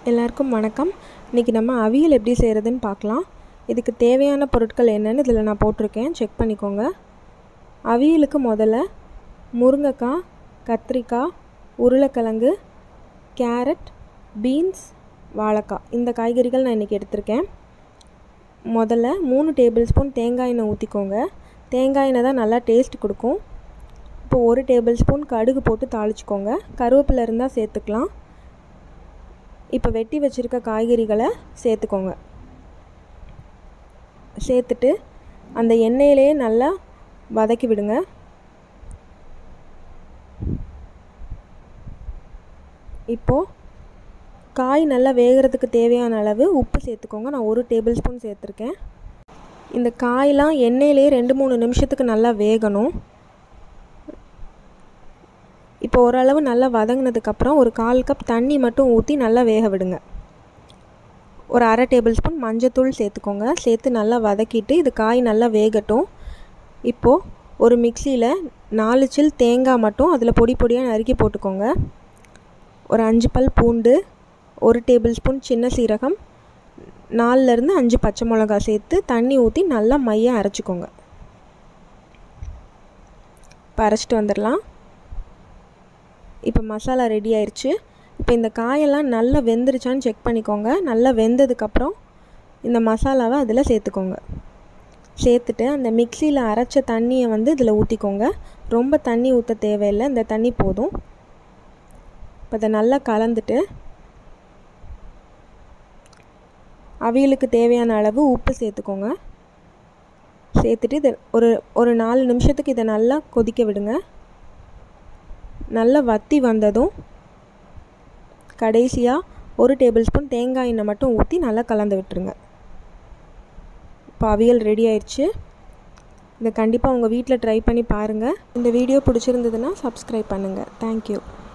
எல்லாருக்கும் வணக்கம் இன்றைக்கி நம்ம அவியல் எப்படி செய்கிறதுன்னு பார்க்கலாம் இதுக்கு தேவையான பொருட்கள் என்னென்னு இதில் நான் போட்டிருக்கேன் செக் பண்ணிக்கோங்க அவியலுக்கு முதல்ல முருங்கைக்காய் கத்திரிக்காய் உருளைக்கிழங்கு கேரட் பீன்ஸ் வாழைக்காய் இந்த காய்கறிகள் நான் இன்றைக்கி எடுத்திருக்கேன் முதல்ல மூணு டேபிள் ஸ்பூன் தேங்காய் எண்ணெய் ஊற்றிக்கோங்க தேங்காய் எண்ணெய் தான் நல்லா டேஸ்ட் கொடுக்கும் இப்போ ஒரு டேபிள் ஸ்பூன் கடுகு போட்டு தாளிச்சிக்கோங்க கருவேப்பிலை இருந்தால் சேர்த்துக்கலாம் இப்போ வெட்டி வச்சுருக்க காய்கறிகளை சேர்த்துக்கோங்க சேர்த்துட்டு அந்த எண்ணெயிலே நல்லா வதக்கி விடுங்க இப்போது காய் நல்லா வேகிறதுக்கு தேவையான அளவு உப்பு சேர்த்துக்கோங்க நான் ஒரு டேபிள் ஸ்பூன் சேர்த்துருக்கேன் இந்த காயெலாம் எண்ணெயிலே ரெண்டு மூணு நிமிஷத்துக்கு நல்லா வேகணும் இப்போ ஓரளவு நல்லா வதங்கினதுக்கப்புறம் ஒரு கால் கப் தண்ணி மட்டும் ஊற்றி நல்லா வேக விடுங்க ஒரு அரை டேபிள் ஸ்பூன் மஞ்சத்தூள் சேர்த்துக்கோங்க சேர்த்து நல்லா வதக்கிட்டு இது காய் நல்லா வேகட்டும் இப்போது ஒரு மிக்சியில் நாலு சில் தேங்காய் மட்டும் அதில் பொடி பொடியாக நறுக்கி போட்டுக்கோங்க ஒரு அஞ்சு பல் பூண்டு ஒரு டேபிள் ஸ்பூன் சின்ன சீரகம் நாலுலேருந்து அஞ்சு பச்சை மிளகா சேர்த்து தண்ணி ஊற்றி நல்லா மையாக அரைச்சிக்கோங்க இப்போ அரைச்சிட்டு வந்துடலாம் இப்போ மசாலா ரெடி ஆயிடுச்சு இப்போ இந்த காயெல்லாம் நல்லா வெந்துருச்சான்னு செக் பண்ணிக்கோங்க நல்லா வெந்ததுக்கப்புறம் இந்த மசாலாவை அதில் சேர்த்துக்கோங்க சேர்த்துட்டு அந்த மிக்சியில் அரைச்ச தண்ணியை வந்து இதில் ஊற்றிக்கோங்க ரொம்ப தண்ணி ஊற்ற தேவையில்லை இந்த தண்ணி போதும் இப்போ அதை நல்லா கலந்துட்டு அவியலுக்கு தேவையான அளவு உப்பு சேர்த்துக்கோங்க சேர்த்துட்டு இதை ஒரு ஒரு நாலு நிமிஷத்துக்கு இதை நல்லா கொதிக்க விடுங்க நல்லா வத்தி வந்ததும் கடைசியாக ஒரு டேபிள் ஸ்பூன் தேங்காய் எண்ணெய் மட்டும் ஊற்றி நல்லா கலந்து விட்டுருங்க இப்போ அவியல் ரெடி ஆயிடுச்சு இதை கண்டிப்பாக உங்கள் வீட்டில் ட்ரை பண்ணி பாருங்கள் இந்த வீடியோ பிடிச்சிருந்ததுன்னா சப்ஸ்கிரைப் பண்ணுங்கள் தேங்க்யூ